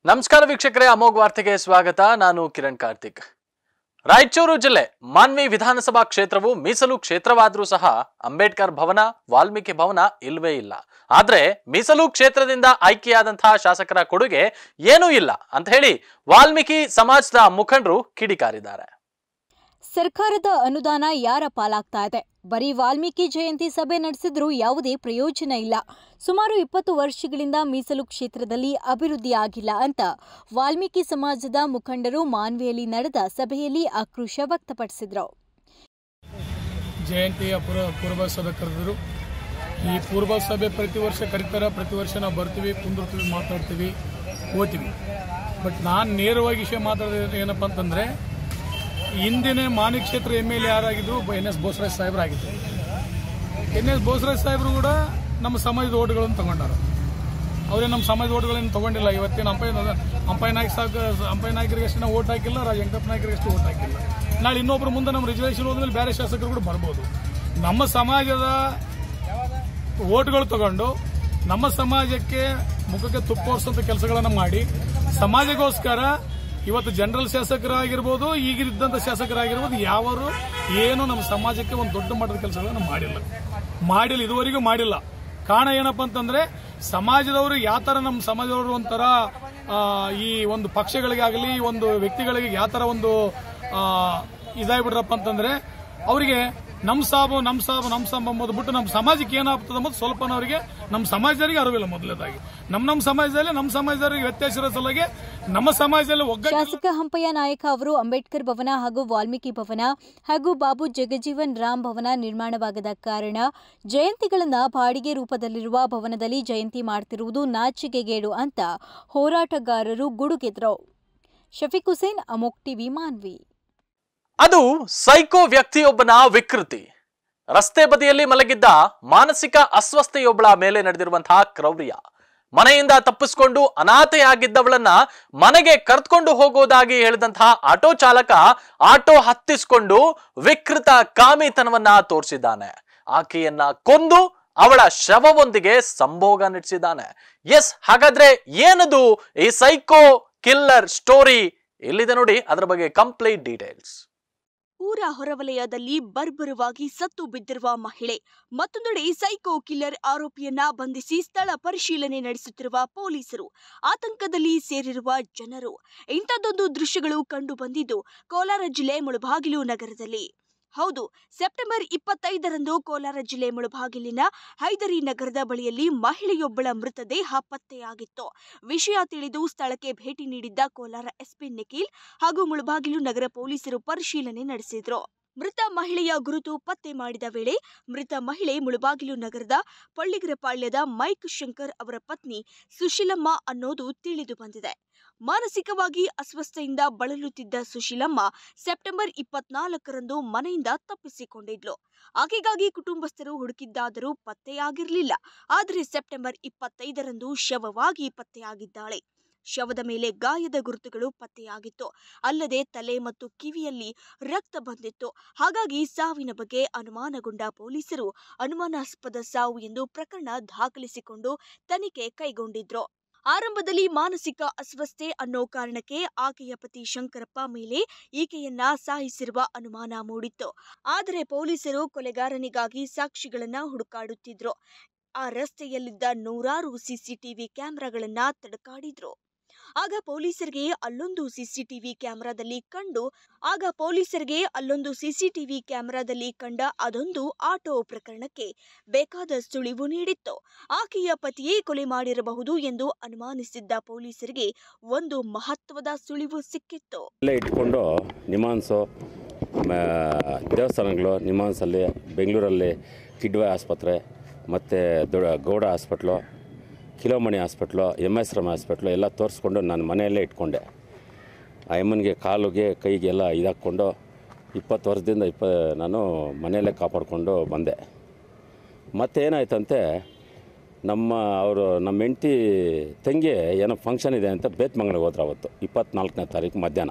ನಮಸ್ಕಾರ ವೀಕ್ಷಕರೇ ಅಮೋಘ್ ವಾರ್ತೆಗೆ ಸ್ವಾಗತ ನಾನು ಕಿರಣ್ ಕಾರ್ತಿಕ್ ರಾಯಚೂರು ಜಿಲ್ಲೆ ಮಾನ್ವಿ ವಿಧಾನಸಭಾ ಕ್ಷೇತ್ರವು ಮೀಸಲು ಕ್ಷೇತ್ರವಾದರೂ ಸಹ ಅಂಬೇಡ್ಕರ್ ಭವನ ವಾಲ್ಮೀಕಿ ಭವನ ಇಲ್ವೇ ಇಲ್ಲ ಆದ್ರೆ ಮೀಸಲು ಕ್ಷೇತ್ರದಿಂದ ಆಯ್ಕೆಯಾದಂತಹ ಶಾಸಕರ ಕೊಡುಗೆ ಏನೂ ಇಲ್ಲ ಅಂತ ಹೇಳಿ ವಾಲ್ಮೀಕಿ ಸಮಾಜದ ಮುಖಂಡರು ಕಿಡಿಕಾರಿದ್ದಾರೆ ಸರ್ಕಾರದ ಅನುದಾನ ಯಾರ ಪಾಲಾಗ್ತಾ ಇದೆ ಬರೀ ವಾಲ್ಮೀಕಿ ಜಯಂತಿ ಸಭೆ ನಡೆಸಿದ್ರೂ ಯಾವುದೇ ಪ್ರಯೋಜನ ಇಲ್ಲ ಸುಮಾರು ಇಪ್ಪತ್ತು ವರ್ಷಗಳಿಂದ ಮೀಸಲು ಕ್ಷೇತ್ರದಲ್ಲಿ ಅಭಿವೃದ್ಧಿ ಆಗಿಲ್ಲ ಅಂತ ವಾಲ್ಮೀಕಿ ಸಮಾಜದ ಮುಖಂಡರು ಮಾನ್ವಿಯಲ್ಲಿ ನಡೆದ ಸಭೆಯಲ್ಲಿ ಆಕ್ರೋಶ ವ್ಯಕ್ತಪಡಿಸಿದ್ರು ಜಯಂತಿಯ ಪೂರ್ವ ಪೂರ್ವ ಸಭೆ ಕರೆದಿದ್ರು ಈ ಪೂರ್ವ ಸಭೆ ಪ್ರತಿ ವರ್ಷ ಕರೀತಾರೆ ಪ್ರತಿ ವರ್ಷ ನಾವು ಬರ್ತೀವಿ ಕುಂದಿರ್ತೀವಿ ಮಾತಾಡ್ತೀವಿ ಹೋಗ್ತೀವಿ ಬಟ್ ನಾನು ನೇರವಾಗಿ ವಿಷಯ ಮಾತಾಡೋದು ಏನಪ್ಪ ಅಂತಂದರೆ ಹಿಂದಿನ ಮಾನಿ ಕ್ಷೇತ್ರ ಎಮ್ ಎಲ್ ಎ ಯಾರಾಗಿದ್ರು ಎನ್ ಎಸ್ ಬೋಸರಾಜ್ ಸಾಹೇಬರಾಗಿದ್ದರು ಎನ್ ಎಸ್ ಬೋಸರಾಜ್ ಸಾಹೇಬರು ಕೂಡ ನಮ್ಮ ಸಮಾಜದ ಓಟ್ಗಳನ್ನು ತಗೊಂಡಾರ ಅವರೇ ನಮ್ಮ ಸಮಾಜದ ಓಟ್ಗಳನ್ನು ತಗೊಂಡಿಲ್ಲ ಇವತ್ತಿನ ಅಂಪೈ ಅಂಪೈ ನಾಯ್ಕ ಸಾಕು ಅಂಪೈ ನಾಯಕರಿಗೆ ಅಷ್ಟು ನಾವು ಓಟ್ ಹಾಕಿಲ್ಲ ರಾ- ವೆಂಕಟಪ್ಪ ನಾಯಕರಿಗೆ ಅಷ್ಟು ಓಟ್ ಹಾಕಿಲ್ಲ ನಾಳೆ ಇನ್ನೊಬ್ರು ಮುಂದೆ ನಮ್ಮ ರಿಸರ್ವೇಷನ್ ಹೋದ್ಮೇಲೆ ಬೇರೆ ಶಾಸಕರು ಕೂಡ ಬರ್ಬೋದು ನಮ್ಮ ಸಮಾಜದ ಓಟ್ಗಳು ತಗೊಂಡು ನಮ್ಮ ಸಮಾಜಕ್ಕೆ ಮುಖಕ್ಕೆ ತುಪ್ಪೋರ್ಸಂತ ಕೆಲಸಗಳನ್ನು ಮಾಡಿ ಸಮಾಜಗೋಸ್ಕರ ಇವತ್ತು ಜನರಲ್ ಶಾಸಕರಾಗಿರ್ಬೋದು ಈಗಿದ್ದಂಥ ಶಾಸಕರಾಗಿರ್ಬೋದು ಯಾವರು ಏನು ನಮ್ಮ ಸಮಾಜಕ್ಕೆ ಒಂದು ದೊಡ್ಡ ಮಟ್ಟದ ಕೆಲಸಗಳನ್ನು ಮಾಡಿಲ್ಲ ಮಾಡಿಲ್ಲ ಇದುವರೆಗೂ ಮಾಡಿಲ್ಲ ಕಾರಣ ಏನಪ್ಪ ಅಂತಂದ್ರೆ ಸಮಾಜದವರು ಯಾವ ತರ ನಮ್ಮ ಸಮಾಜದವರು ಒಂಥರ ಆ, ಈ ಒಂದು ಪಕ್ಷಗಳಿಗಾಗಲಿ ಒಂದು ವ್ಯಕ್ತಿಗಳಿಗೆ ಯಾವ ತರ ಒಂದು ಆ, ಇದಾಗ್ಬಿಟ್ರಪ್ಪ ಅಂತಂದ್ರೆ ಅವರಿಗೆ ನಮ್ಮ ಸಾಬು ನಮ್ಮ ಸಾಬು ನಮ್ಮ ಸಾಬು ಅಂಬೋದು ಬಿಟ್ಟು ನಮ್ಮ ಸಮಾಜಕ್ಕೆ ಏನಾಗ್ತದೆ ಅಂಬೋದು ಸ್ವಲ್ಪ ಅವರಿಗೆ ನಮ್ಮ ಸಮಾಜದವರಿಗೆ ಅರಿವಿಲ್ಲ ಮೊದಲನೇದಾಗಿ ನಮ್ಮ ನಮ್ಮ ಸಮಾಜದಲ್ಲಿ ನಮ್ಮ ಸಮಾಜದವರಿಗೆ ವ್ಯತ್ಯಾಸ ಇರೋ ಸಲುವಾಗಿ ನಮ್ಮ ಸಮಾಜದಲ್ಲಿ ಒಗ್ಗಟ್ಟು ಶಾಸಕ ಹಂಪಯ್ಯ ನಾಯಕ ಅವರು ಅಂಬೇಡ್ಕರ್ ಭವನ ಹಾಗೂ ವಾಲ್ಮೀಕಿ ಭವನ ಹಾಗೂ ಬಾಬು ಜಗಜೀವನ್ ರಾಮ್ ಭವನ ನಿರ್ಮಾಣವಾಗದ ಕಾರಣ ಜಯಂತಿಗಳನ್ನ ಬಾಡಿಗೆ ರೂಪದಲ್ಲಿರುವ ಭವನದಲ್ಲಿ ಜಯಂತಿ ಮಾಡ್ತಿರುವುದು ನಾಚಿಕೆಗೇಡು ಅಂತ ಹೋರಾಟಗಾರರು ಗುಡುಗಿದ್ರು ಶಫೀಕ್ ಹುಸೇನ್ ಅಮೋಕ್ ಟಿವಿ ಮಾನ್ವಿ ಅದು ಸೈಕೋ ವ್ಯಕ್ತಿಯೊಬ್ಬನ ವಿಕೃತಿ ರಸ್ತೆ ಬದಿಯಲ್ಲಿ ಮಲಗಿದ್ದ ಮಾನಸಿಕ ಅಸ್ವಸ್ಥೆಯೊಬ್ಬಳ ಮೇಲೆ ನಡೆದಿರುವಂತಹ ಕ್ರೌರ್ಯ ಮನೆಯಿಂದ ತಪ್ಪಿಸಿಕೊಂಡು ಅನಾಥೆಯಾಗಿದ್ದವಳನ್ನ ಮನೆಗೆ ಕರೆದುಕೊಂಡು ಹೋಗೋದಾಗಿ ಹೇಳಿದಂತಹ ಆಟೋ ಚಾಲಕ ಆಟೋ ಹತ್ತಿಸ್ಕೊಂಡು ವಿಕೃತ ಕಾಮಿತನವನ್ನ ತೋರಿಸಿದ್ದಾನೆ ಆಕೆಯನ್ನ ಕೊಂದು ಅವಳ ಶವವೊಂದಿಗೆ ಸಂಭೋಗ ನಡೆಸಿದ್ದಾನೆ ಎಸ್ ಹಾಗಾದ್ರೆ ಏನದು ಈ ಸೈಕೋ ಕಿಲ್ಲರ್ ಸ್ಟೋರಿ ಇಲ್ಲಿದೆ ನೋಡಿ ಅದರ ಬಗ್ಗೆ ಕಂಪ್ಲೀಟ್ ಡೀಟೇಲ್ಸ್ ಊರ ಹೊರವಲಯದಲ್ಲಿ ಬರ್ಬರವಾಗಿ ಸತ್ತು ಬಿದ್ದಿರುವ ಮಹಿಳೆ ಮತ್ತೊಂದೆಡೆ ಸೈಕೋ ಕಿಲ್ಲರ್ ಆರೋಪಿಯನ್ನ ಬಂಧಿಸಿ ಸ್ಥಳ ಪರಿಶೀಲನೆ ನಡೆಸುತ್ತಿರುವ ಪೊಲೀಸರು ಆತಂಕದಲ್ಲಿ ಸೇರಿರುವ ಜನರು ಇಂಥದ್ದೊಂದು ದೃಶ್ಯಗಳು ಕಂಡು ಬಂದಿದ್ದು ಕೋಲಾರ ಜಿಲ್ಲೆ ಮುಳಬಾಗಿಲು ನಗರದಲ್ಲಿ ಹೌದು ಸೆಪ್ಟೆಂಬರ್ ಇಪ್ಪತ್ತೈದರಂದು ಕೋಲಾರ ಜಿಲ್ಲೆ ಮುಳಬಾಗಿಲಿನ ಹೈದರಿ ನಗರದ ಬಳಿಯಲ್ಲಿ ಮಹಿಳೆಯೊಬ್ಬಳ ಮೃತದೇಹ ಪತ್ತೆಯಾಗಿತ್ತು ವಿಷಯ ತಿಳಿದು ಸ್ಥಳಕ್ಕೆ ಭೇಟಿ ನೀಡಿದ್ದ ಕೋಲಾರ ಎಸ್ಪಿ ನಿಖಿಲ್ ಹಾಗೂ ಮುಳಬಾಗಿಲು ನಗರ ಪೊಲೀಸರು ಪರಿಶೀಲನೆ ನಡೆಸಿದ್ರು ಮೃತ ಮಹಿಳೆಯ ಗುರುತು ಪತ್ತೆ ಮಾಡಿದ ವೇಳೆ ಮೃತ ಮಹಿಳೆ ಮುಳಬಾಗಿಲು ನಗರದ ಪಳ್ಳಿಗರಪಾಳ್ಯದ ಮೈಕ್ ಶಂಕರ್ ಅವರ ಪತ್ನಿ ಸುಶೀಲಮ್ಮ ಅನ್ನೋದು ತಿಳಿದು ಬಂದಿದೆ ಮಾನಸಿಕವಾಗಿ ಅಸ್ವಸ್ಥೆಯಿಂದ ಬಳಲುತ್ತಿದ್ದ ಸುಶೀಲಮ್ಮ ಸೆಪ್ಟೆಂಬರ್ ಇಪ್ಪತ್ನಾಲ್ಕರಂದು ಮನೆಯಿಂದ ತಪ್ಪಿಸಿಕೊಂಡಿದ್ಲು ಆಕೆಗಾಗಿ ಕುಟುಂಬಸ್ಥರು ಹುಡುಕಿದ್ದಾದರೂ ಪತ್ತೆಯಾಗಿರಲಿಲ್ಲ ಆದರೆ ಸೆಪ್ಟೆಂಬರ್ ಇಪ್ಪತ್ತೈದರಂದು ಶವವಾಗಿ ಪತ್ತೆಯಾಗಿದ್ದಾಳೆ ಶವದ ಮೇಲೆ ಗಾಯದ ಗುರುತುಗಳು ಪತ್ತೆಯಾಗಿತ್ತು ಅಲ್ಲದೆ ತಲೆ ಮತ್ತು ಕಿವಿಯಲ್ಲಿ ರಕ್ತ ಬಂದಿತ್ತು ಹಾಗಾಗಿ ಸಾವಿನ ಬಗ್ಗೆ ಅನುಮಾನಗೊಂಡ ಪೊಲೀಸರು ಅನುಮಾನಾಸ್ಪದ ಸಾವು ಎಂದು ಪ್ರಕರಣ ದಾಖಲಿಸಿಕೊಂಡು ತನಿಖೆ ಕೈಗೊಂಡಿದ್ರು ಆರಂಭದಲ್ಲಿ ಮಾನಸಿಕ ಅಸ್ವಸ್ಥೆ ಅನ್ನೋ ಕಾರಣಕ್ಕೆ ಆಕೆಯ ಪತಿ ಶಂಕರಪ್ಪ ಮೇಲೆ ಈಕೆಯನ್ನ ಸಾಯಿಸಿರುವ ಅನುಮಾನ ಮೂಡಿತ್ತು ಆದರೆ ಪೊಲೀಸರು ಕೊಲೆಗಾರನಿಗಾಗಿ ಸಾಕ್ಷಿಗಳನ್ನ ಹುಡುಕಾಡುತ್ತಿದ್ರು ಆ ರಸ್ತೆಯಲ್ಲಿದ್ದ ನೂರಾರು ಸಿಸಿಟಿವಿ ಕ್ಯಾಮೆರಾಗಳನ್ನ ತಡಕಾಡಿದ್ರು ಆಗ ಪೊಲೀಸರಿಗೆ ಅಲ್ಲೊಂದು ಸಿಸಿಟಿವಿ ಕ್ಯಾಮೆರಾದಲ್ಲಿ ಕಂಡು ಆಗ ಪೊಲೀಸರಿಗೆ ಅಲ್ಲೊಂದು ಸಿಸಿಟಿವಿ ಕ್ಯಾಮೆರಾದಲ್ಲಿ ಕಂಡ ಅದೊಂದು ಆಟೋ ಪ್ರಕರಣಕ್ಕೆ ಬೇಕಾದ ಸುಳಿವು ನೀಡಿತ್ತು ಆಕೆಯ ಪತಿಯೇ ಕೊಲೆ ಮಾಡಿರಬಹುದು ಎಂದು ಅನುಮಾನಿಸಿದ್ದ ಪೊಲೀಸರಿಗೆ ಒಂದು ಮಹತ್ವದ ಸುಳಿವು ಸಿಕ್ಕಿತ್ತು ಇಲ್ಲೇ ಇಟ್ಕೊಂಡು ನಿಮಾನ್ಸು ಮ- ದೇವಸ್ಥಾನಗಳು ನಿಮಾನ್ಸಲ್ಲಿ ಬೆಂಗಳೂರಲ್ಲಿ ಕಿಡ್ವೆ ಆಸ್ಪತ್ರೆ ಮತ್ತು ದೊಡ್ಡ ಗೌಡ ಹಾಸ್ಪಿಟ್ಲು ಕಿಲೋಮಣಿ hospital M S Rama hospital ಎಲ್ಲ ತೋರಿಸ್ಕೊಂಡು ನಾನು ಮನೆಯಲ್ಲೇ ಇಟ್ಕೊಂಡೆ ಆ ಅಮ್ಮನಿಗೆ ಕಾಲಿಗೆ ಕೈಗೆ ಎಲ್ಲ ಇದಾಕ್ಕೊಂಡು ಇಪ್ಪತ್ತು ವರ್ಷದಿಂದ ಇಪ್ಪ ನಾನು ಮನೆಯಲ್ಲೇ ಕಾಪಾಡಿಕೊಂಡು ಬಂದೆ ಮತ್ತೇನಾಯ್ತಂತೆ ನಮ್ಮ ಅವರು ನಮ್ಮ ಹೆಂಡ್ತಿ ತಂಗಿ ಏನೋ ಫಂಕ್ಷನ್ ಇದೆ ಅಂತ ಬೇತ್ಮಂಗ್ಳಿಗೆ ಹೋದ್ರು ಅವತ್ತು ಇಪ್ಪತ್ನಾಲ್ಕನೇ ತಾರೀಕು ಮಧ್ಯಾಹ್ನ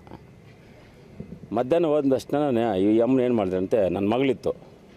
ಮಧ್ಯಾಹ್ನ ಹೋದ ತಕ್ಷಣ ಈ ಅಮ್ಮನ ಏನು ಮಾಡಿದೆ ಅಂತೆ ನನ್ನ ಮಗಳಿತ್ತು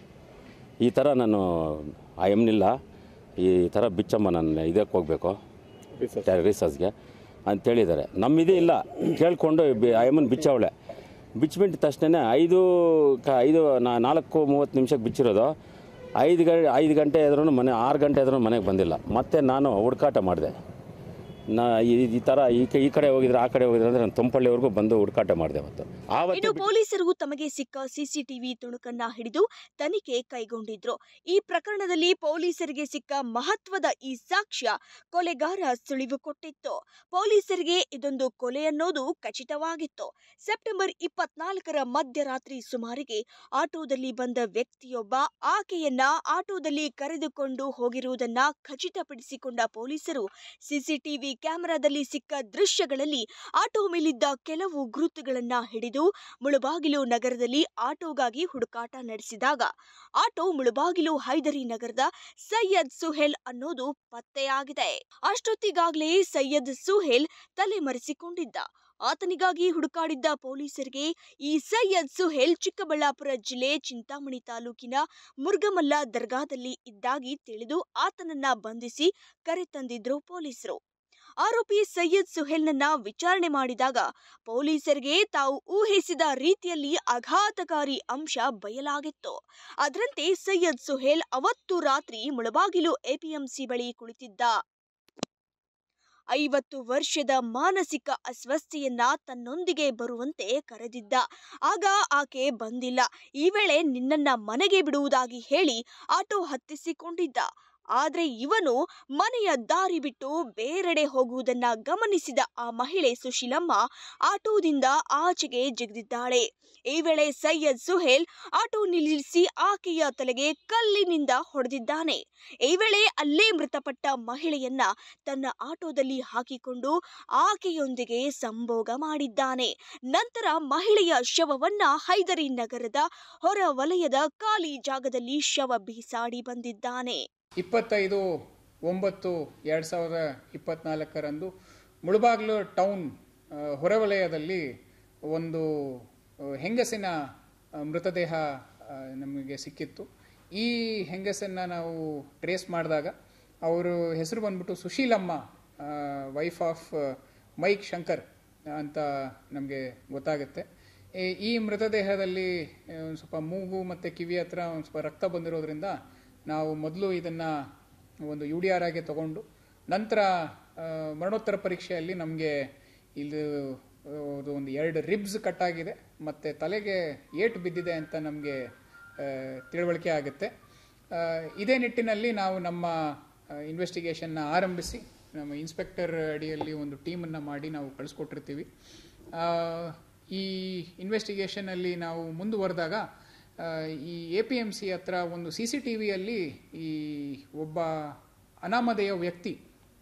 ಈ ಥರ ನಾನು ಆ ಎಮ್ನಿಲ್ಲ ಈ ಥರ ಬಿಚ್ಚಮ್ಮ ನಾನು ಇದಕ್ಕೆ ಹೋಗಬೇಕು ರಿಸರ್ಚ್ಗೆ ಅಂತೇಳಿದ್ದಾರೆ ನಮ್ಮಿದೇ ಇಲ್ಲ ಕೇಳಿಕೊಂಡು ಅಯ್ಯಮ್ಮನ ಬಿಚ್ಚವಳೆ ಬಿಚ್ಚಿಬಿಟ್ಟ ತಕ್ಷಣ ಐದು ಕ ಐದು ನಾ- ನಾಲ್ಕು ಮೂವತ್ತು ನಿಮಿಷಕ್ಕೆ ಬಿಚ್ಚಿರೋದು ಐದು ಗ ಐದು ಗಂಟೆ ಆದ್ರೂ ಮನೆ ಆರು ಗಂಟೆ ಆದ್ರೂ ಮನೆಗೆ ಬಂದಿಲ್ಲ ಮತ್ತೆ ನಾನು ಹುಡುಕಾಟ ಮಾಡಿದೆ ನಾ ಈ ಈ ಥರ ಈ ಕ- ಈ ಕಡೆ ಹೋಗಿದ್ರೆ ಆ ಕಡೆ ಹೋಗಿದ್ರೆ ಅಂದರೆ ನಾನು ತೊಂಪಳ್ಳಿವರೆಗೂ ಬಂದು ಹುಡುಕಾಟ ಮಾಡಿದೆ ಅವತ್ತು ಆವತ್ತೇ ಇನ್ನು ಪೊಲೀಸರು ತಮಗೆ ಸಿಕ್ಕ ಸಿಸಿಟಿವಿ ತುಣುಕನ್ನ ಹಿಡಿದು ತನಿಖೆ ಕೈಗೊಂಡಿದ್ರು ಈ ಪ್ರಕರಣದಲ್ಲಿ ಪೊಲೀಸರಿಗೆ ಸಿಕ್ಕ ಮಹತ್ವದ ಈ ಸಾಕ್ಷ್ಯ ಕೊಲೆಗಾರ ಸುಳಿವು ಕೊಟ್ಟಿತ್ತು ಪೊಲೀಸರಿಗೆ ಇದೊಂದು ಕೊಲೆ ಅನ್ನೋದು ಖಚಿತವಾಗಿತ್ತು ಸೆಪ್ಟೆಂಬರ್ ಇಪ್ಪತ್ನಾಲ್ಕರ ಮಧ್ಯರಾತ್ರಿ ಸುಮಾರಿಗೆ ಆಟೋದಲ್ಲಿ ಬಂದ ವ್ಯಕ್ತಿಯೊಬ್ಬ ಆಕೆಯನ್ನ ಆಟೋದಲ್ಲಿ ಕರೆದುಕೊಂಡು ಹೋಗಿರುವುದನ್ನ ಖಚಿತಪಡಿಸಿಕೊಂಡ ಪೊಲೀಸರು ಸಿಸಿಟಿವಿ ಕ್ಯಾಮೆರಾದಲ್ಲಿ ಸಿಕ್ಕ ದೃಶ್ಯಗಳಲ್ಲಿ ಆಟೋ ಮೇಲಿದ್ದ ಕೆಲವು ಗುರುತುಗಳನ್ನ ಹಿಡಿದು ಮುಳುಬಾಗಿಲು ನಗರದಲ್ಲಿ ಆಟೋಗಾಗಿ ಹುಡುಕಾಟ ನಡೆಸಿದಾಗ ಆಟೋ ಮುಳುಬಾಗಿಲು ಹೈದರಿ ನಗರದ ಸೈಯದ್ ಸುಹೇಲ್ ಅನ್ನೋದು ಪತ್ತೆಯಾಗಿದೆ ಅಷ್ಟೊತ್ತಿಗಾಗ್ಲೇ ಸೈಯದ್ ಸುಹೇಲ್ ತಲೆಮರೆಸಿಕೊಂಡಿದ್ದ ಆತನಿಗಾಗಿ ಹುಡುಕಾಡಿದ್ದ ಪೊಲೀಸರಿಗೆ ಈ ಸೈಯದ್ ಸುಹೇಲ್ ಚಿಕ್ಕಬಳ್ಳಾಪುರ ಜಿಲ್ಲೆ ಚಿಂತಾಮಣಿ ತಾಲೂಕಿನ ಮುರ್ಗಮಲ್ಲ ದರ್ಗಾದಲ್ಲಿ ಇದ್ದಾಗಿ ತಿಳಿದು ಆತನನ್ನ ಬಂಧಿಸಿ ಕರೆತಂದಿದ್ರು ಪೊಲೀಸರು ಆರೋಪಿ ಸೈಯದ್ ಸುಹೇಲ್ನನ್ನ ವಿಚಾರಣೆ ಮಾಡಿದಾಗ ಪೊಲೀಸರಿಗೆ ತಾವು ಊಹಿಸಿದ ರೀತಿಯಲ್ಲಿ ಆಘಾತಕಾರಿ ಅಂಶ ಬಯಲಾಗಿತ್ತು ಅದರಂತೆ ಸೈಯದ್ ಸುಹೇಲ್ ಅವತ್ತು ರಾತ್ರಿ ಮುಳಬಾಗಿಲು ಎಪಿಎಂಸಿ ಬಳಿ ಕುಳಿತಿದ್ದ ಐವತ್ತು ವರ್ಷದ ಮಾನಸಿಕ ಅಸ್ವಸ್ಥೆಯನ್ನ ತನ್ನೊಂದಿಗೆ ಬರುವಂತೆ ಕರೆದಿದ್ದ ಆಗ ಆಕೆ ಬಂದಿಲ್ಲ ಈ ವೇಳೆ ನಿನ್ನನ್ನ ಮನೆಗೆ ಬಿಡುವುದಾಗಿ ಹೇಳಿ ಆಟೋ ಹತ್ತಿಸಿಕೊಂಡಿದ್ದ ಆದ್ರೆ ಇವನು ಮನೆಯ ದಾರಿ ಬಿಟ್ಟು ಬೇರೆಡೆ ಹೋಗುವುದನ್ನ ಗಮನಿಸಿದ ಆ ಮಹಿಳೆ ಸುಶೀಲಮ್ಮ ಆಟೋದಿಂದ ಆಚೆಗೆ ಜಿಗಿದಿದ್ದಾಳೆ ಈ ವೇಳೆ ಸೈಯದ್ ಸುಹೇಲ್ ಆಟೋ ನಿಲ್ಲಿಸಿ ಆಕೆಯ ತಲೆಗೆ ಕಲ್ಲಿನಿಂದ ಹೊಡೆದಿದ್ದಾನೆ ಈ ವೇಳೆ ಅಲ್ಲೇ ಮೃತಪಟ್ಟ ಮಹಿಳೆಯನ್ನ ತನ್ನ ಆಟೋದಲ್ಲಿ ಹಾಕಿಕೊಂಡು ಆಕೆಯೊಂದಿಗೆ ಸಂಭೋಗ ಮಾಡಿದ್ದಾನೆ ನಂತರ ಮಹಿಳೆಯ ಶವವನ್ನ ಹೈದರಿ ನಗರದ ಹೊರ ವಲಯದ ಖಾಲಿ ಜಾಗದಲ್ಲಿ ಶವ ಬೀಸಾಡಿ ಬಂದಿದ್ದಾನೆ ಇಪ್ಪತ್ತೈದು ಒಂಬತ್ತು ಎರಡು ಸಾವಿರದ ಇಪ್ಪತ್ತ್ನಾಲ್ಕರಂದು ಮುಳುಬಾಗ್ಲು ಟೌನ್ ಆ, ಹೊರವಲಯದಲ್ಲಿ ಒಂದು ಆ, ಹೆಂಗಸಿನ ಆ, ಮೃತದೇಹ ಆ, ನಮಗೆ ಸಿಕ್ಕಿತ್ತು ಈ ಹೆಂಗಸನ್ನು ನಾವು ಟ್ರೇಸ್ ಮಾಡಿದಾಗ ಅವರು ಹೆಸರು ಬಂದ್ಬಿಟ್ಟು Sushilamma wife of Mike Shankar ಅಂತ ನಮಗೆ ಗೊತ್ತಾಗುತ್ತೆ ಈ- ಈ ಮೃತದೇಹದಲ್ಲಿ ಆ, ಒಂದು ಸ್ವಲ್ಪ ಮೂಗು ಮತ್ತು ಕಿವಿ ಹತ್ರ ಒಂದು ಸ್ವಲ್ಪ ರಕ್ತ ಬಂದಿರೋದ್ರಿಂದ ನಾವು ಮೊದಲು ಇದನ್ನು ಒಂದು ಯು ಡಿ ಆರ್ ಆಗಿ ತಗೊಂಡು ನಂತರ ಆ, ಮರಣೋತ್ತರ ಪರೀಕ್ಷೆಯಲ್ಲಿ ನಮಗೆ ಇಲ್ಲಿ ಆ, ಅದು ಒಂದು ಎರಡು ರಿಬ್ಸ್ ಕಟ್ಟಾಗಿದೆ ಮತ್ತು ತಲೆಗೆ ಏಟು ಬಿದ್ದಿದೆ ಅಂತ ನಮಗೆ ತಿಳುವಳಿಕೆ ಆಗುತ್ತೆ ಆ, ಇದೇ ನಿಟ್ಟಿನಲ್ಲಿ ನಾವು ನಮ್ಮ ಇನ್ವೆಸ್ಟಿಗೇಷನ್ನ ಆರಂಭಿಸಿ ನಮ್ಮ ಇನ್ಸ್ಪೆಕ್ಟರ್ ಅಡಿಯಲ್ಲಿ ಒಂದು ಟೀಮನ್ನು ಮಾಡಿ ನಾವು ಕಳಿಸ್ಕೊಟ್ಟಿರ್ತೀವಿ ಆ, ಈ ಇನ್ವೆಸ್ಟಿಗೇಷನಲ್ಲಿ ನಾವು ಮುಂದುವರೆದಾಗ ಆ, ಈ ಎ ಪಿ ಎಮ್ ಸಿ ಹತ್ರ ಒಂದು ಸಿ ಸಿ ಟಿ ವಿಯಲ್ಲಿ ಈ ಒಬ್ಬ ಅನಾಮಧೇಯ ವ್ಯಕ್ತಿ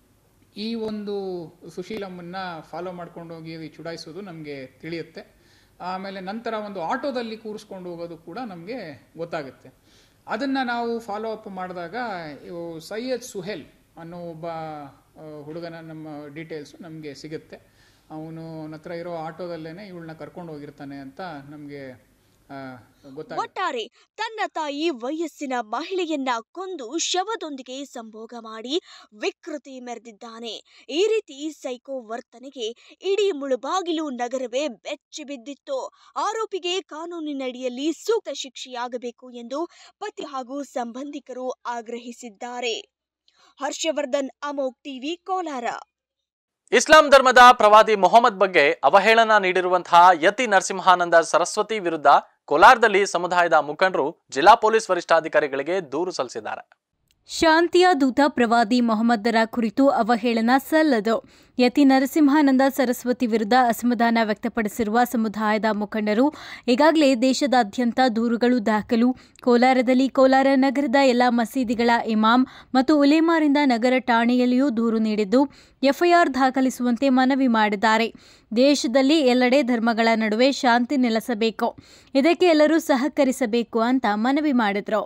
ಈ ಒಂದು ಸುಶೀಲಮ್ಮನ್ನ ಫಾಲೋ ಮಾಡ್ಕೊಂಡು ಹೋಗಿ ಚುಡಾಯಿಸೋದು ನಮಗೆ ತಿಳಿಯುತ್ತೆ ಆಮೇಲೆ ನಂತರ ಒಂದು ಆಟೋದಲ್ಲಿ ಕೂರಿಸ್ಕೊಂಡು ಹೋಗೋದು ಕೂಡ ನಮಗೆ ಗೊತ್ತಾಗುತ್ತೆ ಅದನ್ನು ನಾವು ಫಾಲೋ ಅಪ್ ಮಾಡಿದಾಗ ಇವು ಸೈಯದ್ ಸುಹೇಲ್ ಅನ್ನೋ ಒಬ್ಬ ಆ, ಹುಡುಗನ ನಮ್ಮ ಡೀಟೇಲ್ಸು ನಮಗೆ ಸಿಗುತ್ತೆ ಅವನು ಹತ್ರ ಇರೋ ಆಟೋದಲ್ಲೇ ಇವಳನ್ನ ಕರ್ಕೊಂಡು ಹೋಗಿರ್ತಾನೆ ಅಂತ ನಮಗೆ ಗೊತ್ತಾಗುತ್ತೆ ಒಟ್ಟಾರೆ ತನ್ನ ತಾಯಿ ವಯಸ್ಸಿನ ಮಹಿಳೆಯನ್ನ ಕೊಂದು ಶವದೊಂದಿಗೆ ಸಂಭೋಗ ಮಾಡಿ ವಿಕೃತಿ ಮೆರೆದಿದ್ದಾನೆ ಈ ರೀತಿ ಸೈಕೋ ವರ್ತನೆಗೆ ಇಡೀ ಮುಳುಬಾಗಿಲು ನಗರವೇ ಬೆಚ್ಚಿ ಬಿದ್ದಿತ್ತು ಆರೋಪಿಗೆ ಕಾನೂನಿನಡಿಯಲ್ಲಿ ಸೂಕ್ತ ಶಿಕ್ಷೆಯಾಗಬೇಕು ಎಂದು ಪತಿ ಹಾಗೂ ಸಂಬಂಧಿಕರು ಆಗ್ರಹಿಸಿದ್ದಾರೆ ಹರ್ಷವರ್ಧನ್ ಅಮೋಕ್ ಟಿವಿ ಕೋಲಾರ ಇಸ್ಲಾಂ ಧರ್ಮದ ಪ್ರವಾದಿ ಮೊಹಮ್ಮದ್ ಬಗ್ಗೆ ಅವಹೇಳನ ನೀಡಿರುವಂತಹ ಯತಿ ನರಸಿಂಹಾನಂದ ಸರಸ್ವತಿ ವಿರುದ್ಧ ಕೋಲಾರದಲ್ಲಿ ಸಮುದಾಯದ ಮುಖಂಡರು ಜಿಲ್ಲಾ ಪೊಲೀಸ್ ವರಿಷ್ಠಾಧಿಕಾರಿಗಳಿಗೆ ದೂರು ಸಲ್ಲಿಸಿದ್ದಾರೆ ಶಾಂತಿಯ ದೂತ ಪ್ರವಾದಿ ಮೊಹಮ್ಮದರ ಕುರಿತು ಅವಹೇಳನ ಸಲ್ಲದು ಯತಿ ನರಸಿಂಹಾನಂದ ಸರಸ್ವತಿ ವಿರುದ್ಧ ಅಸಮಾಧಾನ ವ್ಯಕ್ತಪಡಿಸಿರುವ ಸಮುದಾಯದ ಮುಖಂಡರು ಈಗಾಗಲೇ ದೇಶದಾದ್ಯಂತ ದೂರುಗಳು ದಾಖಲು ಕೋಲಾರದಲ್ಲಿ ಕೋಲಾರ ನಗರದ ಎಲ್ಲ ಮಸೀದಿಗಳ ಇಮಾಮ್ ಮತ್ತು ಉಲೇಮಾರಿಂದ ನಗರ ಠಾಣೆಯಲ್ಲಿಯೂ ದೂರು ನೀಡಿದ್ದು ಎಫ್ಐಆರ್ ದಾಖಲಿಸುವಂತೆ ಮನವಿ ಮಾಡಿದ್ದಾರೆ ದೇಶದಲ್ಲಿ ಎಲ್ಲೆಡೆ ಧರ್ಮಗಳ ನಡುವೆ ಶಾಂತಿ ನೆಲೆಸಬೇಕು ಇದಕ್ಕೆ ಎಲ್ಲರೂ ಸಹಕರಿಸಬೇಕು ಅಂತ ಮನವಿ ಮಾಡಿದರು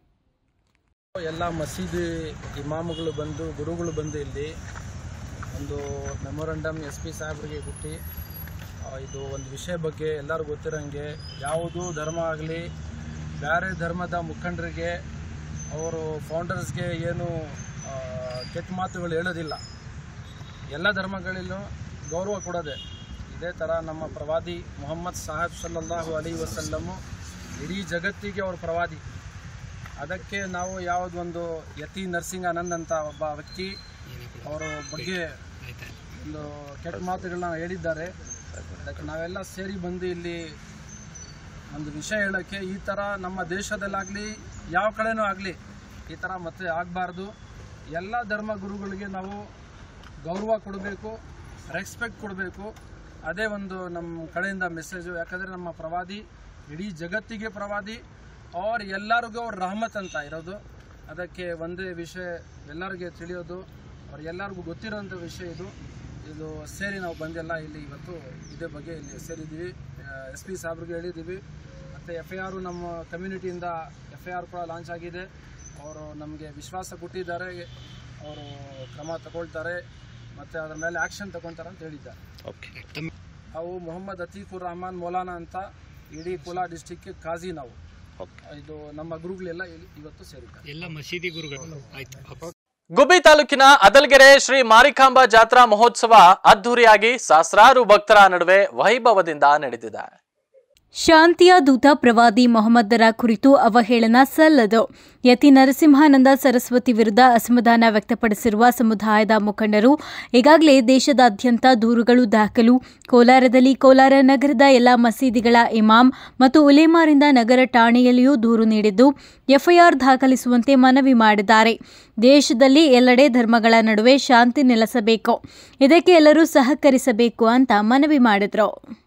ಎಲ್ಲ ಮಸೀದಿ ಇಮಾಮುಗಳು ಬಂದು ಗುರುಗಳು ಬಂದು ಇಲ್ಲಿ ಒಂದು ಮೆಮೊರಂಡಮ್ ಎಸ್ ಪಿ ಸಾಹೇಬ್ರಿಗೆ ಕೊಟ್ಟು ಆ, ಇದು ಒಂದು ವಿಷಯ ಬಗ್ಗೆ ಎಲ್ಲರಿಗೂ ಗೊತ್ತಿರೋಂಗೆ ಯಾವುದೂ ಧರ್ಮ ಆಗಲಿ ಬೇರೆ ಧರ್ಮದ ಮುಖಂಡರಿಗೆ ಅವರು ಫೌಂಡರ್ಸ್ಗೆ ಏನು ಆ, ಕೆಟ್ಟ ಮಾತುಗಳು ಹೇಳೋದಿಲ್ಲ ಎಲ್ಲ ಧರ್ಮಗಳಲ್ಲೂ ಗೌರವ ಕೊಡೋದೆ ಇದೇ ಥರ ನಮ್ಮ ಪ್ರವಾದಿ ಮೊಹಮ್ಮದ್ ಸಾಹೇಬ್ ಸಲ್ಲಲ್ಲಾಹು ಅಲಿ ವಸಲ್ಲಮು ಇಡೀ ಜಗತ್ತಿಗೆ ಅವ್ರ ಪ್ರವಾದಿ ಅದಕ್ಕೆ ನಾವು ಯಾವುದೊಂದು ಯತಿ ನರ್ಸಿಂಗ್ ಆನಂದ್ ಅಂತ ಒಬ್ಬ ವ್ಯಕ್ತಿ ಅವರ ಬಗ್ಗೆ ಒಂದು ಕೆಟ್ಟ ಮಾತುಗಳನ್ನ ಹೇಳಿದ್ದಾರೆ ಅದಕ್ಕೆ ನಾವೆಲ್ಲ ಸೇರಿ ಬಂದು ಇಲ್ಲಿ ಒಂದು ವಿಷಯ ಹೇಳೋಕ್ಕೆ ಈ ಥರ ನಮ್ಮ ದೇಶದಲ್ಲಾಗಲಿ ಯಾವ ಕಡೆನೂ ಆಗಲಿ ಈ ಥರ ಮತ್ತೆ ಆಗಬಾರ್ದು ಎಲ್ಲ ಧರ್ಮ ಗುರುಗಳಿಗೆ ನಾವು ಗೌರವ ಕೊಡಬೇಕು ರೆಸ್ಪೆಕ್ಟ್ ಕೊಡಬೇಕು ಅದೇ ಒಂದು ನಮ್ಮ ಕಡೆಯಿಂದ ಮೆಸೇಜು ಯಾಕಂದರೆ ನಮ್ಮ ಪ್ರವಾದಿ ಇಡೀ ಜಗತ್ತಿಗೆ ಪ್ರವಾದಿ ಅವ್ರು ಎಲ್ಲರಿಗೂ ಅವ್ರ ರಹಮತ್ ಅಂತ ಇರೋದು ಅದಕ್ಕೆ ಒಂದೇ ವಿಷಯ ಎಲ್ಲರಿಗೆ ತಿಳಿಯೋದು ಅವ್ರಿಗೆಲ್ಲರಿಗೂ ಗೊತ್ತಿರೋಂಥ ವಿಷಯ ಇದು ಇದು ಸೇರಿ ನಾವು ಬಂದೆಲ್ಲ ಇಲ್ಲಿ ಇವತ್ತು ಇದೇ ಬಗ್ಗೆ ಇಲ್ಲಿ ಸೇರಿದ್ದೀವಿ ಎಸ್ ಪಿ ಸಾಹೇಬ್ರಿಗೆ ಹೇಳಿದ್ದೀವಿ ಮತ್ತು ಎಫ್ ಐ ಆರು ನಮ್ಮ ಕಮ್ಯುನಿಟಿಯಿಂದ ಎಫ್ ಐ ಆರ್ ಕೂಡ ಲಾಂಚ್ ಆಗಿದೆ ಅವರು ನಮಗೆ ವಿಶ್ವಾಸ ಕೊಟ್ಟಿದ್ದಾರೆ ಅವರು ಕ್ರಮ ತಗೊಳ್ತಾರೆ ಮತ್ತು ಅದ್ರ ಮೇಲೆ ಆ್ಯಕ್ಷನ್ ತಗೊಳ್ತಾರೆ ಅಂತ ಹೇಳಿದ್ದಾರೆ ನಾವು ಮೊಹಮ್ಮದ್ ಅತೀಕುರ್ ರಹಮಾನ್ ಮೌಲಾನಾ ಅಂತ ಇಡೀ ಕೋಲಾರ ಡಿಸ್ಟಿಕ್ಗೆ ಕಾಜಿ ನಾವು ಇದು ನಮ್ಮ ಗುರುಗಳೆಲ್ಲ ಇಲ್ಲಿ ಇವತ್ತು ಸೇರಿದ್ದಾರೆ ಎಲ್ಲ ಮಸೀದಿ ಗುರುಗಳು ಆಯ್ತು ಗುಬ್ಬಿ ತಾಲೂಕಿನ ಅದಲ್ಗೆರೆ ಶ್ರೀ ಮಾರಿಕಾಂಬಾ ಜಾತ್ರಾ ಮಹೋತ್ಸವ ಅದ್ದೂರಿಯಾಗಿ ಸಹಸ್ರಾರು ಭಕ್ತರ ನಡುವೆ ವೈಭವದಿಂದ ನಡೆದಿದೆ ಶಾಂತಿಯ ದೂತ ಪ್ರವಾದಿ ಮೊಹಮ್ಮದರ ಕುರಿತು ಅವಹೇಳನ ಸಲ್ಲದು ಯತಿ ನರಸಿಂಹಾನಂದ ಸರಸ್ವತಿ ವಿರುದ್ಧ ಅಸಮಾಧಾನ ವ್ಯಕ್ತಪಡಿಸಿರುವ ಸಮುದಾಯದ ಮುಖಂಡರು ಈಗಾಗಲೇ ದೇಶದಾದ್ಯಂತ ದೂರುಗಳು ದಾಖಲು ಕೋಲಾರದಲ್ಲಿ ಕೋಲಾರ ನಗರದ ಎಲ್ಲ ಮಸೀದಿಗಳ ಇಮಾಮ್ ಮತ್ತು ಉಲೇಮಾರಿಂದ ನಗರ ಠಾಣೆಯಲ್ಲಿಯೂ ದೂರು ನೀಡಿದ್ದು ಎಫ್ಐಆರ್ ದಾಖಲಿಸುವಂತೆ ಮನವಿ ಮಾಡಿದ್ದಾರೆ ದೇಶದಲ್ಲಿ ಎಲ್ಲೆಡೆ ಧರ್ಮಗಳ ನಡುವೆ ಶಾಂತಿ ನೆಲೆಸಬೇಕು ಇದಕ್ಕೆ ಎಲ್ಲರೂ ಸಹಕರಿಸಬೇಕು ಅಂತ ಮನವಿ ಮಾಡಿದರು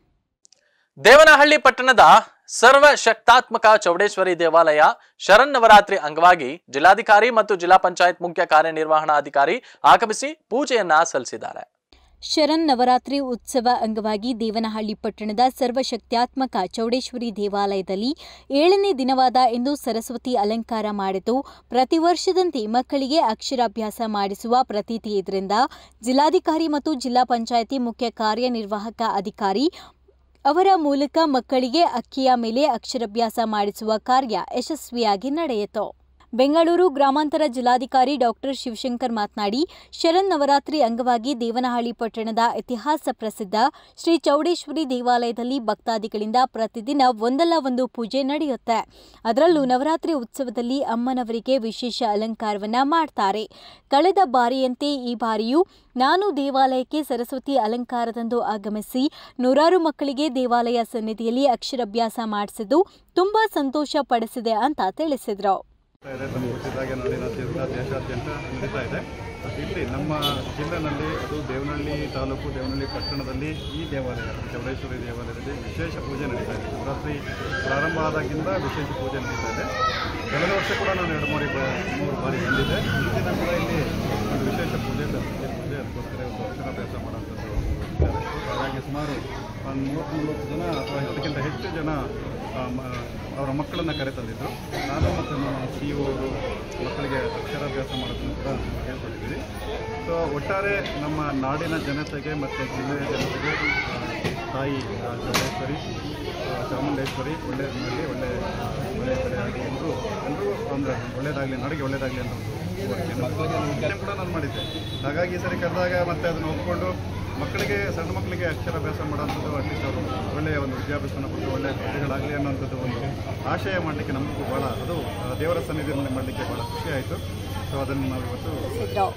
ದೇವನಹಳ್ಳಿ ಪಟ್ಟಣದ ಸರ್ವ ಶಕ್ತಾತ್ಮಕ ಚೌಡೇಶ್ವರಿ ದೇವಾಲಯ ಶರನ್ನವರಾತ್ರಿ ಅಂಗವಾಗಿ ಜಿಲ್ಲಾಧಿಕಾರಿ ಮತ್ತು ಜಿಲ್ಲಾ ಪಂಚಾಯತ್ ಮುಖ್ಯ ಕಾರ್ಯನಿರ್ವಹಣಾಧಿಕಾರಿ ಆಗಮಿಸಿ ಪೂಜೆಯನ್ನ ಸಲ್ಲಿಸಿದ್ದಾರೆ ಶರನ್ ನವರಾತ್ರಿ ಉತ್ಸವ ಅಂಗವಾಗಿ ದೇವನಹಳ್ಳಿ ಪಟ್ಟಣದ ಸರ್ವಶಕ್ತ್ಯಾತ್ಮಕ ಚೌಡೇಶ್ವರಿ ದೇವಾಲಯದಲ್ಲಿ ಏಳನೇ ದಿನವಾದ ಇಂದು ಸರಸ್ವತಿ ಅಲಂಕಾರ ಮಾಡಿತು ಪ್ರತಿ ವರ್ಷದಂತೆ ಮಕ್ಕಳಿಗೆ ಅಕ್ಷರಾಭ್ಯಾಸ ಮಾಡಿಸುವ ಪ್ರತೀತಿ ಇದರಿಂದ ಜಿಲ್ಲಾಧಿಕಾರಿ ಮತ್ತು ಜಿಲ್ಲಾ ಪಂಚಾಯಿತಿ ಮುಖ್ಯ ಕಾರ್ಯನಿರ್ವಾಹಕ ಅಧಿಕಾರಿ ಅವರ ಮೂಲಕ ಮಕ್ಕಳಿಗೆ ಅಕ್ಕಿಯ ಮೇಲೆ ಅಕ್ಷರಾಭ್ಯಾಸ ಮಾಡಿಸುವ ಕಾರ್ಯ ಯಶಸ್ವಿಯಾಗಿ ನಡೆಯಿತು ಬೆಂಗಳೂರು ಗ್ರಾಮಾಂತರ ಜಿಲ್ಲಾಧಿಕಾರಿ ಡಾಕ್ಟರ್ ಶಿವಶಂಕರ್ ಮಾತನಾಡಿ ಶರನ್ ನವರಾತ್ರಿ ಅಂಗವಾಗಿ ದೇವನಹಳ್ಳಿ ಪಟ್ಟಣದ ಇತಿಹಾಸ ಪ್ರಸಿದ್ಧ ಶ್ರೀ ಚೌಡೇಶ್ವರಿ ದೇವಾಲಯದಲ್ಲಿ ಭಕ್ತಾದಿಗಳಿಂದ ಪ್ರತಿದಿನ ಒಂದಲ್ಲ ಒಂದು ಪೂಜೆ ನಡೆಯುತ್ತೆ ಅದರಲ್ಲೂ ನವರಾತ್ರಿ ಉತ್ಸವದಲ್ಲಿ ಅಮ್ಮನವರಿಗೆ ವಿಶೇಷ ಅಲಂಕಾರವನ್ನ ಮಾಡ್ತಾರೆ ಕಳೆದ ಬಾರಿಯಂತೆ ಈ ಬಾರಿಯೂ ನಾನು ದೇವಾಲಯಕ್ಕೆ ಸರಸ್ವತಿ ಅಲಂಕಾರದಂದು ಆಗಮಿಸಿ ನೂರಾರು ಮಕ್ಕಳಿಗೆ ದೇವಾಲಯ ಸನ್ನಿಧಿಯಲ್ಲಿ ಅಕ್ಷರಾಭ್ಯಾಸ ಮಾಡಿಸಿದ್ದು ತುಂಬಾ ಸಂತೋಷ ಪಡಿಸಿದೆ ಅಂತ ತಿಳಿಸಿದರು ಇದೆ ತಮಗೆ ಗೊತ್ತಿದ್ದಾಗೆ ನಾಡಿನಾದ್ಯಂತ ದೇಶಾದ್ಯಂತ ನಡೀತಾ ಇದೆ ಇಲ್ಲಿ ನಮ್ಮ ಜಿಲ್ಲೆನಲ್ಲಿ ಅದು ದೇವನಹಳ್ಳಿ ತಾಲೂಕು ದೇವನಹಳ್ಳಿ ಪಟ್ಟಣದಲ್ಲಿ ಈ ದೇವಾಲಯ ಚೌಡೇಶ್ವರಿ ದೇವಾಲಯದಲ್ಲಿ ವಿಶೇಷ ಪೂಜೆ ನಡೀತಾ ಇದೆ ಶಿವರಾತ್ರಿ ಪ್ರಾರಂಭ ಆದಾಗಿಂದ ವಿಶೇಷ ಪೂಜೆ ನಡೀತಾ ಇದೆ ಕಳೆದ ವರ್ಷ ಕೂಡ ನಾನು ಎರಡು ಮೂರು ಬಾ- ಮೂರು ಬಾರಿ ಬಂದಿದ್ದೆ ಈ ದಿನ ಕೂಡ ಇಲ್ಲಿ ಒಂದು ವಿಶೇಷ ಪೂಜೆ ಸರಸ್ವತಿ ಪೂಜೆ ಅದಕ್ಕೋಸ್ಕರ ಒಂದು ಅಕ್ಷರಾಭ್ಯಾಸ ಮಾಡೋಂಥದ್ದು ಇದ್ದಾರೆ ಹಾಗಾಗಿ ಸುಮಾರು ಒಂದು ಮೂವತ್ತು ನಲವತ್ತು ಜನ ಅಥವಾ ಅದಕ್ಕಿಂತ ಹೆಚ್ಚು ಜನ ಆ, ಮ- ಅವರ ಮಕ್ಕಳನ್ನು ಕರೆತಂದಿದ್ದರು ನಾನು ಮತ್ತು ನಮ್ಮ ಸಿ ಅವರು ಮಕ್ಕಳಿಗೆ ಅಕ್ಷರಾಭ್ಯಾಸ ಮಾಡೋದನ್ನು ಕೂಡ ಹೇಳ್ಕೊಟ್ಟಿದ್ದೀವಿ ಸೊ ಒಟ್ಟಾರೆ ನಮ್ಮ ನಾಡಿನ ಜನತೆಗೆ ಮತ್ತು ಜಿಲ್ಲೆಯ ಜನತೆಗೆ ಆ, ತಾಯಿ ಆ, ಚೌಡೇಶ್ವರಿ ಆ, ಚಾಮುಂಡೇಶ್ವರಿ ಒಳ್ಳೆಯದಿನಲ್ಲಿ ಒಳ್ಳೆ ಆ, ಒಳ್ಳೆಯ ಕಡೆ ಆಗಲಿ ಎಲ್ಲರೂ ಎಲ್ಲರೂ ಅಂದರೆ ಒಳ್ಳೆಯದಾಗಲಿ ನಾಡಿಗೆ ಒಳ್ಳೆಯದಾಗಲಿ ಅನ್ನೋ ಒಂದು ಕೋರಿಕೆಯನ್ನು ಕೂಡ ನಾನು ಮಾಡಿದ್ದೆ ಹಾಗಾಗಿ ಈ ಸರಿ ಕರೆದಾಗ ಮತ್ತೆ ಅದನ್ನು ಒಪ್ಕೊಂಡು ಮಕ್ಕಳಿಗೆ ಸಣ್ಣ ಮಕ್ಕಳಿಗೆ ಅಕ್ಷರಾಭ್ಯಾಸ ಮಾಡೋಂಥದ್ದು ಅಟ್ಲೀಸ್ಟ್ ಅವರು ಒಳ್ಳೆಯ ಒಂದು ವಿದ್ಯಾಭ್ಯಾಸನ ಕೊಟ್ಟು ಒಳ್ಳೆಯ ಪ್ರತಿಗಳಾಗಲಿ ಅನ್ನೋಂಥದ್ದು ಒಂದು ಆಶಯ ಮಾಡಲಿಕ್ಕೆ ನಮಗೂ ಭಾಳ ಅದು ಆ, ದೇವರ ಸನ್ನಿಧಿಯಲ್ಲಿ ಮಾಡಲಿಕ್ಕೆ ಭಾಳ ಖುಷಿ ಆಯಿತು ಸೊ ಅದನ್ನು ನಾವು ಇವತ್ತು ತಿಳಿಸಿದ್ರು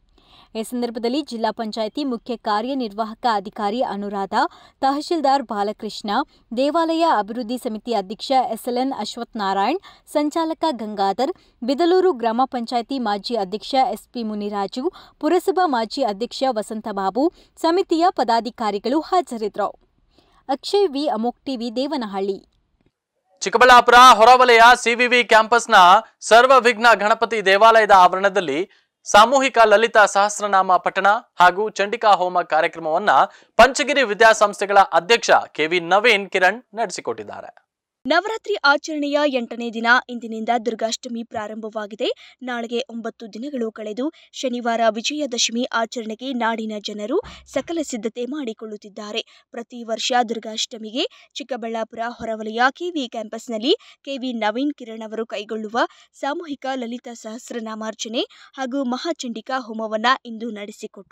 ಈ ಸಂದರ್ಭದಲ್ಲಿ ಜಿಲ್ಲಾ ಪಂಚಾಯಿತಿ ಮುಖ್ಯ ಕಾರ್ಯನಿರ್ವಾಹಕ ಅಧಿಕಾರಿ ಅನುರಾಧ ತಹಶೀಲ್ದಾರ್ ಬಾಲಕೃಷ್ಣ ದೇವಾಲಯ ಅಭಿವೃದ್ಧಿ ಸಮಿತಿ ಅಧ್ಯಕ್ಷ ಎಸ್ಎಲ್ಎನ್ ಅಶ್ವಥ್ ನಾರಾಯಣ್ ಸಂಚಾಲಕ ಗಂಗಾಧರ್ ಬಿದಲೂರು ಗ್ರಾಮ ಪಂಚಾಯಿತಿ ಮಾಜಿ ಅಧ್ಯಕ್ಷ ಎಸ್ಪಿ ಮುನಿರಾಜು ಪುರಸಭಾ ಮಾಜಿ ಅಧ್ಯಕ್ಷ ವಸಂತಬಾಬು ಸಮಿತಿಯ ಪದಾಧಿಕಾರಿಗಳು ಹಾಜರಿದ್ದರು ಅಕ್ಷಯ್ ವಿ ಅಮೋಕ್ ಟಿವಿ ದೇವನಹಳ್ಳಿ ಚಿಕ್ಕಬಳ್ಳಾಪುರ ಹೊರವಲಯ ಸಿವಿವಿ ಕ್ಯಾಂಪಸ್ನ ಸರ್ವ ವಿಘ್ನ ಗಣಪತಿ ದೇವಾಲಯದ ಆವರಣದಲ್ಲಿ ಸಾಮೂಹಿಕ ಲಲಿತಾ ಸಹಸ್ರನಾಮ ಪಠಣ ಹಾಗೂ ಚಂಡಿಕಾ ಹೋಮ ಕಾರ್ಯಕ್ರಮವನ್ನ ಪಂಚಗಿರಿ ವಿದ್ಯಾಸಂಸ್ಥೆಗಳ ಅಧ್ಯಕ್ಷ ಕೆವಿ ನವೀನ್ ಕಿರಣ್ ನಡೆಸಿಕೊಟ್ಟಿದ್ದಾರೆ ನವರಾತ್ರಿ ಆಚರಣೆಯ ಎಂಟನೇ ದಿನ ಇಂದಿನಿಂದ ದುರ್ಗಾಷ್ಟಮಿ ಪ್ರಾರಂಭವಾಗಿದೆ ನಾಳೆಗೆ ಒಂಬತ್ತು ದಿನಗಳು ಕಳೆದು ಶನಿವಾರ ವಿಜಯದಶಮಿ ಆಚರಣೆಗೆ ನಾಡಿನ ಜನರು ಸಕಲ ಸಿದ್ಧತೆ ಮಾಡಿಕೊಳ್ಳುತ್ತಿದ್ದಾರೆ ಪ್ರತಿ ವರ್ಷ ದುರ್ಗಾಷ್ಟಮಿಗೆ ಚಿಕ್ಕಬಳ್ಳಾಪುರ ಹೊರವಲಯ ಕೆವಿ ಕ್ಯಾಂಪಸ್ನಲ್ಲಿ ಕೆವಿ ನವೀನ್ ಕಿರಣ್ ಅವರು ಕೈಗೊಳ್ಳುವ ಸಾಮೂಹಿಕ ಲಲಿತ ಸಹಸ್ರನಾಮಾರ್ಚನೆ ಹಾಗೂ ಮಹಾಚಂಡಿಕಾ ಹೋಮವನ್ನ ಇಂದು ನಡೆಸಿಕೊಟ್ರು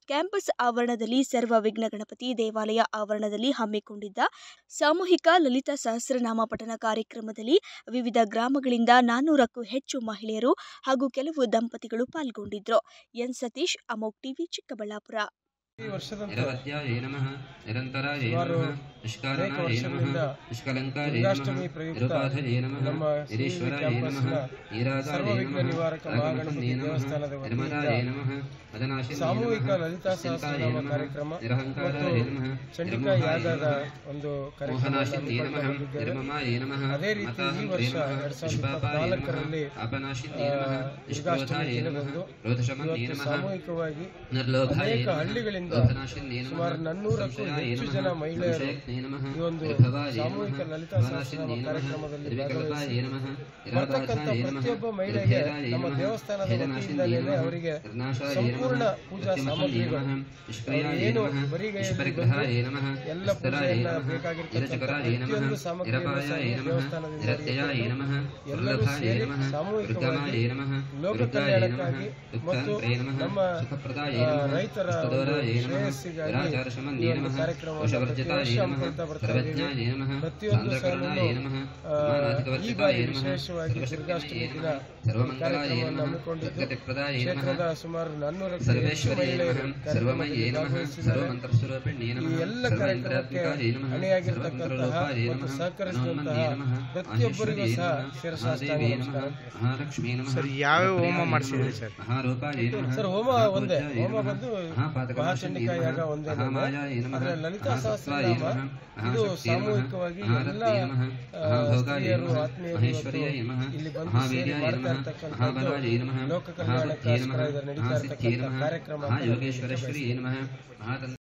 ಕ್ಯಾಂಪಸ್ ಆವರಣದಲ್ಲಿ ಸರ್ವ ವಿಘ್ನ ಗಣಪತಿ ದೇವಾಲಯ ಆವರಣದಲ್ಲಿ ಹಮ್ಮಿಕೊಂಡಿದ್ದ ಸಾಮೂಹಿಕ ಲಲಿತಾ ಸಹಸ್ರನಾಮ ಪಠಣ ಕಾರ್ಯಕ್ರಮದಲ್ಲಿ ವಿವಿಧ ಗ್ರಾಮಗಳಿಂದ ನಾನ್ನೂರಕ್ಕೂ ಹೆಚ್ಚು ಮಹಿಳೆಯರು ಹಾಗೂ ಕೆಲವು ದಂಪತಿಗಳು ಪಾಲ್ಗೊಂಡಿದ್ರು ಎನ್ ಸತೀಶ್ ಅಮೋಕ್ ಟಿವಿ ಚಿಕ್ಕಬಳ್ಳಾಪುರ ಈ ವರ್ಷದಂತೆ ನಿರವಧ್ಯಾಯ ನಮಃ ನಿರಂತರಾಯ ಸುಮಾರು ನಮಃ ನಿಷ್ಕಾರಣಾಯ ಅನೇಕ ನಮಃ ವರ್ಷಗಳಿಂದ ನಿಷ್ಕಲಂಕಾಯ ದುರ್ಗಾಷ್ಟಮಿ ನಮಃ ಪ್ರಯುಕ್ತ ನಿರುಪಾಧಯೇ ನಮಃ ನಮ್ಮ ನಿರೀಶ್ವರಾಯ ಸಿವಿ ನಮಃ ಕ್ಯಾಂಪಸ್ನ ನೀರಾಧಾಯ ಸರ್ವವಿಘ್ನ ನಮಃ ನಿವಾರಕ ಮಹಾಗಣಪತಿ ರಾಗಮಹನ್ಯೇ ನಮಃ ದೇವಸ್ಥಾನದ ವತಿಯಿಂದ ನಿರ್ಮಲಾಯ ನಮಃ ಮದನಾಶಿನ್ಯೇ ಸಾಮೂಹಿಕ ನಮಃ ಲಲಿತಾ ನಿಶ್ಚಿಂತಾಯ ಸಹಸ್ರನಾಮ ನಮಃ ಕಾರ್ಯಕ್ರಮ ನಿರಹಂಕಾರಾಯ ಮತ್ತು ನಮಃ ಚಂಡಿಕಾ ನಿರ್ಮೋಹಾಯ ಯಾಗದ ನಮಃ ಒಂದು ಮೋಹನಾಶಿನ್ಯೇ ಕಾರ್ಯಕ್ರಮವನ್ನು ನಮಃ ಹಮ್ಮಿಕೊಂಡಿದ್ದೇವೆ. ನಿರ್ಮಮಾಯ ನಮಃ ಅದೇ ರೀತಿ ಈ ಮತಾಹಂ ವರ್ಷ ನಮಃ ಎರಡ್ ಸಾವಿರದ ನಿಷ್ಪಾಪಾಯ ನಮಃ ಇಪ್ಪತ್ನಾಲ್ಕರಲ್ಲಿ ಅಪನಾಶಿನ್ಯೇ ನಮಃ ದುರ್ಗಾಷ್ಟಮಿ ನಿಷ್ಕ್ರೋಧಾಯ ನಮಃ ದಿನದಂದು ಕ್ರೋಧಶಮನ್ಯೇ ಇವತ್ತು ನಮಃ ಸಾಮೂಹಿಕವಾಗಿ ನಿರ್ಲೋಭಾಯ ಅನೇಕ ನಮಃ ಹಳ್ಳಿಗಳಿಂದ ಲೋಭನಾಶಿನ್ಯೇ ನಮಃ ಸುಮಾರು ನಾನ್ನೂರಕ್ಕೂ ಸಂಶಯಾಯ ಹೆಚ್ಚು ನಮಃ ಜನ ಮಹಿಳೆಯರು ಸಂಶಯಜ್ಞೇ ನಮಃ ಈ ಒಂದು ನಿರ್ಭವಾಯ ಸಾಮೂಹಿಕ ನಮಃ ಲಲಿತಾ ಭವನಾಶಿನ್ಯೇ ಸಹಸ್ರನಾಮ ನಮಃ ಕಾರ್ಯಕ್ರಮದಲ್ಲಿ ನಿರ್ವಿಕಲ್ಪಾಯ ಭಾಗವಹಿಸಿ ನಮಃ ಬರ್ತಕ್ಕಂಥ ನಿರಾಬಾಧಾಯ ನಮಃ ಪ್ರತಿಯೊಬ್ಬ ಮಹಿಳೆಗೆ ನಿರ್ಭೇದಾಯ ನಮ್ಮ ನಮಃ ದೇವಸ್ಥಾನದ ಭೇದನಾಶಿನ್ಯೇ ವತಿಯಿಂದಲೇ ನಮಃ ಅವರಿಗೆ ನಿರ್ನಾಶಾಯ ಸಂಪೂರ್ಣ ನಮಃ ಪೂಜಾ ಪ್ರತಿಮಹನ್ಯೇ ಸಾಮಗ್ರಿಗಳು ನಮಃ ನಿಷ್ಕ್ರಿಯಾಯ ಏನು ನಮಃ ಬರಿಗೈಯಲ್ಲಿ ನಿಷ್ಪರಿಗ್ರಹಾಯ ಬಂದು ನಮಃ ಎಲ್ಲ ನಿಸ್ತರಾಯ ಪೂಜೆಯನ್ನ ನಮಃ ಬೇಕಾಗಿರ್ತಕ್ಕಂಥ ನಿರಚಕರಾಯ ನಮಃ ಪ್ರತಿಯೊಂದು ಸಾಮಗ್ರಿಯನ್ನು ಸಹ ನಿರಪಾಯಾಯ ಈ ನಮಃ ದೇವಸ್ಥಾನದಿಂದ ನಿರತ್ಯಯಾಯ ತೆಗೆದುಕೊಂಡು ನಮಃ ಎಲ್ಲರೂ ದುರ್ಲಭಾಯ ಸೇರಿ ನಮಃ ಸಾಮೂಹಿಕವಾಗಿ ದುರ್ಗಮಾಯ ನಮಃ ಲೋಕ ದುರ್ಗಾಯ ನಮಃ ಕಲ್ಯಾಣಕ್ಕಾಗಿ ಮತ್ತು ದುಃಖಾಂತ್ರೇ ನಮಃ ನಮ್ಮ ಸುಖಪ್ರದಾಯ ಆ, ನಮಃ ರೈತರ ಒಂದು ಪುಷ್ಪದೋರಾಯ ನಮಃ ಶ್ರೇಯಸ್ಸಿಗಾಗಿ ನಿರಾಚಾರಶಮನ್ಯೇ ಈ ಒಂದು ನಮಃ ಕಾರ್ಯಕ್ರಮವನ್ನು ದೋಷವರ್ಜಿತಾಯ ಪ್ರತಿ ವರ್ಷ ನಮಃ ಹಮ್ಮಿಕೊಳ್ತಾ ಬರ್ತಾ ಇದ್ದೀವಿ. ಸರ್ವಜ್ಞಾಯ ನಮಃ ಪ್ರತಿಯೊಂದು ಸಾಂದ್ರಕರಣಾಯ ಸಾಲನ್ನು, ನಮಃ ಆ, ಈ ಸಮಾನಾಧಿಕವರ್ಜಿತಾಯ ಬಾರಿ ನಮಃ ವಿಶೇಷವಾಗಿ ದುರ್ಗಾಷ್ಟಮಿ ದಿನ ಈ ಕಾರ್ಯಕ್ರಮವನ್ನು ಹಮ್ಮಿಕೊಂಡಿದ್ದು ಸರ್ವಮಂಗಲಾಯ ನಮಃ ಕ್ಷೇತ್ರದ ಸುಮಾರು ನಾನ್ನೂರಕ್ಕೂ ಹೆಚ್ಚು ಸರ್ವೇಶ್ವರ್ಯೇ ಮಹಿಳೆಯರು ನಮಃ ಕಾರ್ಯಕ್ರಮದಲ್ಲಿ ಸರ್ವಮಯೇ ನಮಃ ಭಾಗವಹಿಸಿದ್ದಾರೆ. ಸರ್ವಮಂತ್ರಸ್ವರೂಪಿಣ್ಯೇ ಈ ನಮಃ ಎಲ್ಲ ಕಾರ್ಯಕ್ರಮಕ್ಕೆ ಸರ್ವೇಂದ್ರಾತ್ಮಿಕಾಯ ನಮಃ ಅಣಿಯಾಗಿರ್ತಕ್ಕಂತಹ ಸರ್ವಮಂತ್ರರೂಪಾಯ ಮತ್ತು ನಮಃ ಸಹಕರಿಸಿದಂತಹ ಹನುಮನ್ಯೇ ನಮಃ ಪ್ರತಿಯೊಬ್ಬರಿಗೂ ಮಾಹೇಶ್ವರ್ಯೇ ಸಹ ನಮಃ ಶಿರಸಾಷ್ಟಾಂಗ ಮಹಾದೇವೇ ನಮಃ ನಮಸ್ಕಾರ ಮಹಾಲಕ್ಷ್ಮೀ ನಮಃ ಸರ್, ಯಾವ್ಯಾವ ಹೋಮ ಮಹಾಪ್ರಿಯಾಯ ಮಾಡ್ಸಿದ್ರಿ ನಮಃ, ಸರ್? ಮಹಾರೂಪಾಯ ನಮಃ ಸರ್ ಹೋಮ ಒಂದೇ ಮಹಾಪೂಜ್ಯಾಯ ಹೋಮ ನಮಃ, ಬಂದು ಮಹಾಪಾತಕನಾಶಿನ್ಯೇ ಮಹಾಚಂಡಿಕಾ ಯಾಗ ನಮಃ, ಒಂದೇ ಮಹಾಮಾಯಾಯ ನಮಃ ಆದರೆ ಲಲಿತಾ ಮಹಾಸತ್ವಾಯ ಸಹಸ್ರನಾಮ ನಮಃ ಇದು ಮಹಾಶಕ್ತಿಯೇ ನಮಃ ಸಾಮೂಹಿಕವಾಗಿ ಎಲ್ಲ ಮಹಾರತ್ನೇ ನಮಃ ಆ, ಮಹಾಭೋಗಾಯ ಸ್ತ್ರೀಯರು ನಮಃ ಆತ್ಮೀಯರು ಮಹೇಶ್ವರ್ಯಾಯ ಇವತ್ತು ನಮಃ ಇಲ್ಲಿ ಬಂದು ಸೇರಿ ಮಹಾವೀರ್ಯಾಯ ಮಾಡ್ತಾ ನಮಃ ಇರ್ತಕ್ಕಂಥದ್ದು ಮಹಾಬಲಾಯ ನಮಃ ಲೋಕ ಮಹಾಭಕ್ತಿಯೇ ನಮಃ ಕಲ್ಯಾಣಕ್ಕೋಸ್ಕರ ಇದು ನಡೀತಾ ಮಹಾಸಿದ್ಧಿಯೇ ಇರ್ತಕ್ಕಂಥ ನಮಃ ಕಾರ್ಯಕ್ರಮ ಅಂತ ಮಹಾಯೋಗೇಶ್ವರೇಶ್ವರಿಯೇ ನಮಃ ಮಹಾತಂತ್ರ